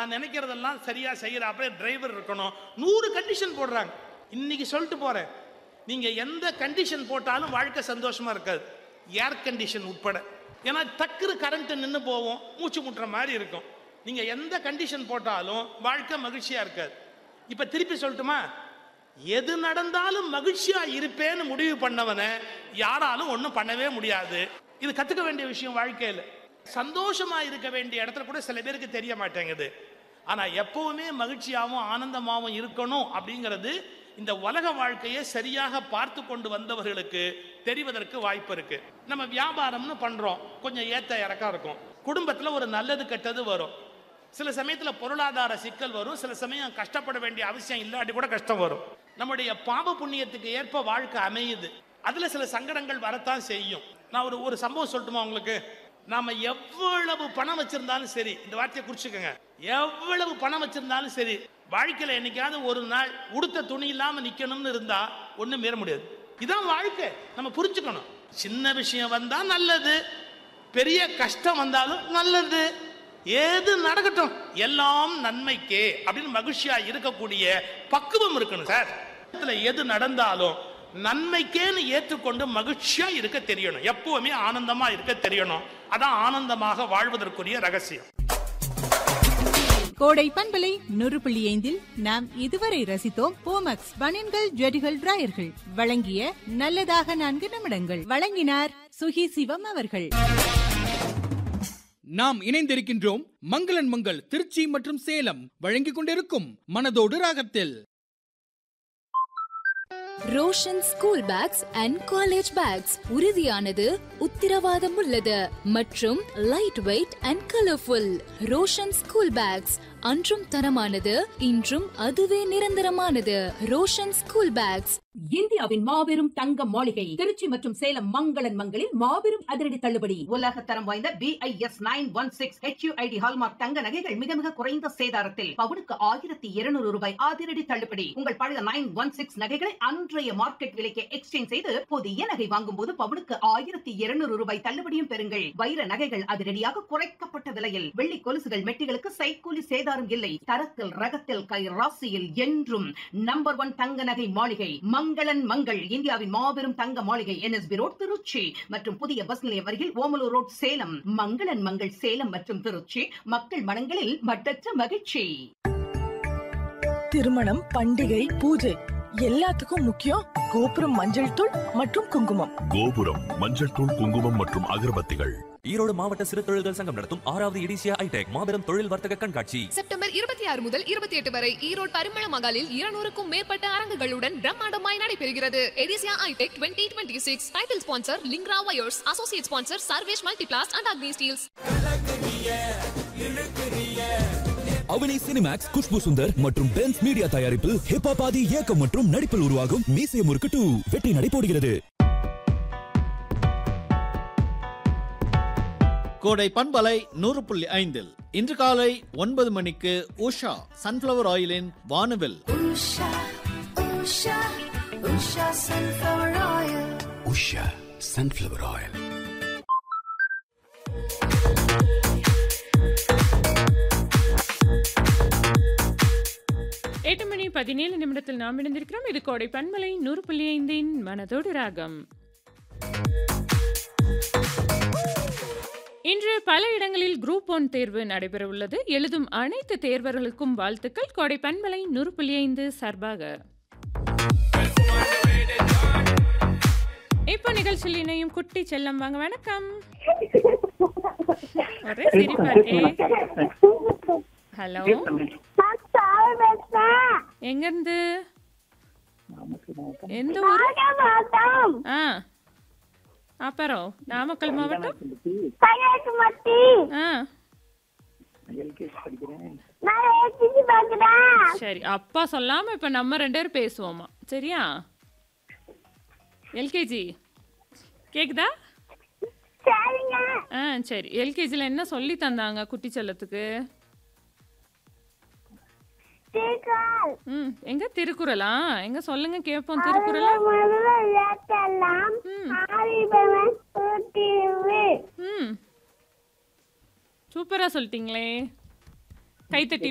நான் நினைக்கிறதெல்லாம் சரியா செய்யற அப்படியே டிரைவர் இருக்கணும் நூறு கண்டிஷன் போடுறாங்க இன்னைக்கு சொல்லிட்டு போறேன் நீங்க எந்த கண்டிஷன் போட்டாலும் வாழ்க்கை சந்தோஷமா இருக்காது ஏர் கண்டிஷன் உட்பட ஏன்னா டக்குரு கரண்ட் நின்று போவோம் மூச்சு முட்டுற மாதிரி இருக்கும் நீங்க எந்த கண்டிஷன் போட்டாலும் வாழ்க்கை மகிழ்ச்சியா இருக்காது இப்ப திருப்பி சொல்லட்டுமா எது நடந்தாலும் மகிழ்ச்சியா இருப்பேன்னு முடிவு பண்ணவனை யாராலும் ஒன்றும் பண்ணவே முடியாது இது கத்துக்க வேண்டிய விஷயம் வாழ்க்கையில் சந்தோஷமா இருக்க வேண்டிய இடத்துல கூட சில பேருக்கு தெரிய மாட்டேங்குது ஆனா எப்பவுமே மகிழ்ச்சியாகவும் ஆனந்தமாகவும் இருக்கணும் அப்படிங்கிறது இந்த உலக வாழ்க்கையை சரியாக பார்த்து கொண்டு வந்தவர்களுக்கு தெரிவதற்கு வாய்ப்பு இருக்கு நம்ம வியாபாரம்னு பண்றோம் கொஞ்சம் ஏத்த இறக்கம் இருக்கும் குடும்பத்துல ஒரு நல்லது கெட்டது வரும் சில சமயத்துல பொருளாதார சிக்கல் வரும் சில சமயம் கஷ்டப்பட வேண்டிய அவசியம் இல்லாட்டி கூட கஷ்டம் வரும் நம்முடைய பாவ புண்ணியத்துக்கு ஏற்ப வாழ்க்கை அமையுது அதுல சில சங்கடங்கள் வரத்தான் செய்யும் நான் ஒரு ஒரு சம்பவம் சொல்லட்டுமா உங்களுக்கு நாம எவ்வளவு பணம் வச்சிருந்தாலும் சரி இந்த வார்த்தையை குறிச்சுக்கோங்க எவ்வளவு பணம் வச்சிருந்தாலும் சரி வாழ்க்கையில என்னைக்காவது ஒரு நாள் உடுத்த துணி இல்லாம நிக்கணும்னு இருந்தா ஒண்ணும் மீற முடியாது இதான் வாழ்க்கை நம்ம புரிஞ்சுக்கணும் சின்ன விஷயம் வந்தா நல்லது பெரிய கஷ்டம் வந்தாலும் நல்லது ஏது நடக்கட்டும் எல்லாம் நன்மைக்கே அப்படின்னு மகிழ்ச்சியா இருக்கக்கூடிய பக்குவம் இருக்கணும் சார் இதுல எது நடந்தாலும் நன்மைக்கேன்னு ஏற்றுக்கொண்டு மகிழ்ச்சியா இருக்க தெரியணும் எப்பவுமே ஆனந்தமா இருக்க தெரியணும் அதான் ஆனந்தமாக வாழ்வதற்குரிய ரகசியம் கோடை பண்பலை நூறு புள்ளி ஐந்தில் நாம் இதுவரை ரசித்தோம் போமக்ஸ் பனியன்கள் ஜெடிகள் டிராயர்கள் வழங்கிய நல்லதாக நான்கு நிமிடங்கள் வழங்கினார் சுகி சிவம் அவர்கள் நாம் இணைந்திருக்கின்றோம் மங்களன் மங்கள் திருச்சி மற்றும் சேலம் வழங்கிக் கொண்டிருக்கும் மனதோடு ராகத்தில் Roshan school bags and college bags உறுதியானது உத்திரவாதம் உள்ளது மற்றும் light weight and colourful Roshan school bags அன்றும் தரமானது இன்றும் அதுவே நிரந்தரமானது ரோஷன் ஸ்கூல் பேக்ஸ் இந்தியாவின் மாபெரும் தங்க மாளிகை திருச்சி மற்றும் சேலம் மங்களன் மங்களில் மாபெரும் அதிரடி தள்ளுபடி உலக தரம் வாய்ந்த BIS nine one six HUID hallmark தங்க நகைகள் மிக மிக குறைந்த சேதாரத்தில் பவுனுக்கு ஆயிரத்தி இருநூறு ரூபாய் அதிரடி தள்ளுபடி உங்கள் பழைய நைன் ஒன் சிக்ஸ் நகைகளை அன்றைய மார்க்கெட் விலைக்கு எக்ஸ்சேஞ்ச் செய்து புதிய நகை வாங்கும் போது பவுனுக்கு ஆயிரத்தி இருநூறு ரூபாய் தள்ளுபடியும் பெறுங்கள் வைர நகைகள் அதிரடியாக குறைக்கப்பட்ட விலையில் வெள்ளி கொலுசுகள் மெட்டிகளுக்கு சைக்கூலி சேதாரம் இல்லை தரத்தில் ரகத்தில் கை ராசியில் என்றும் நம்பர் ஒன் தங்க நகை மாளிகை மங்களன் மங்கள் இந்தியாவின் மாபெரும் தங்க மாளிகை என்எஸ்பி ரோட் திருச்சி மற்றும் புதிய பஸ் நிலையம் அருகில் ஓமலூர் ரோட் சேலம் மங்களன் மங்கள் சேலம் மற்றும் திருச்சி மக்கள் மனங்களில் மட்டற்ற மகிழ்ச்சி திருமணம் பண்டிகை பூஜை எல்லாத்துக்கும் முக்கியம் கோபுரம் மஞ்சள் தூள் மற்றும் குங்குமம் கோபுரம் மஞ்சள் தூள் குங்குமம் மற்றும் அகர்பத்திகள் ஈரோடு மாவட்ட சிறு தொழில்கள் சங்கம் நடத்தும் ஆறாவது இடிசியா ஐடெக் மாபெரும் தொழில் வர்த்தக கண்காட்சி செப்டம்பர் இருபத்தி ஆறு முதல் இருபத்தி எட்டு வரை ஈரோடு பரிமள மகாலில் இருநூறுக்கும் மேற்பட்ட அரங்குகளுடன் பிரம்மாண்டமாய் நடைபெறுகிறது எடிசியா ஐடெக் twenty twenty six title sponsor லிங்க்ரா wires associate sponsor Sarvesh Multiplast and Agni steels Avani Cinemax Khushbu Sundar மற்றும் பென்ஸ் மீடியா தயாரிப்பில் ஹிப்ஹாப் ஆதி இயக்கம் மற்றும் நடிப்பில் உருவாகும் மீசை முறுக்கு டூ வெற்றி நடைபோடுகிறது கோடை பண்பலை நூறு புள்ளி ஐந்தில் இன்று காலை ஒன்பது மணிக்கு உஷா சன்ஃபிளவர் ஆயிலின் வானவில் உஷா சன்ஃபிளவர் ஆயில் எட்டு மணி பதினேழு நிமிடத்தில் நாம் இணைந்திருக்கிறோம் இது கோடை பன்மலை நூறு புள்ளி ஐந்தின் மனதோடு ராகம் இன்று பல இடங்களில் குரூப் ஒன் தேர்வு நடைபெற உள்ளது எழுதும் அனைத்து தேர்வர்களுக்கும் வாழ்த்துக்கள் கோடை பன்மலை நூறு புள்ளி ஐந்து சார்பாக இப்போ நிகழ்ச்சியில் இணையும் குட்டி செல்லம் வாங்க வணக்கம் ஒரே சிரிப்பா இருக்கே ஹலோ எங்க இருந்து எந்த ஊர் ஆ அப்புறம் நாமக்கல் மாவட்டம் ஆ சரி அப்பா சொல்லாம இப்ப நம்ம ரெண்டு பேரும் பேசுவோமா சரியா எல்கேஜி கேக்குதா ஆ சரி எல்கேஜில என்ன சொல்லி தந்தாங்க குட்டி செல்லத்துக்கு ம் எங்க திருக்குறளா எங்க சொல்லுங்க கேட்போம் திருக்குறளா ம் சூப்பரா சொல்லிட்டீங்களே கைத்தட்டி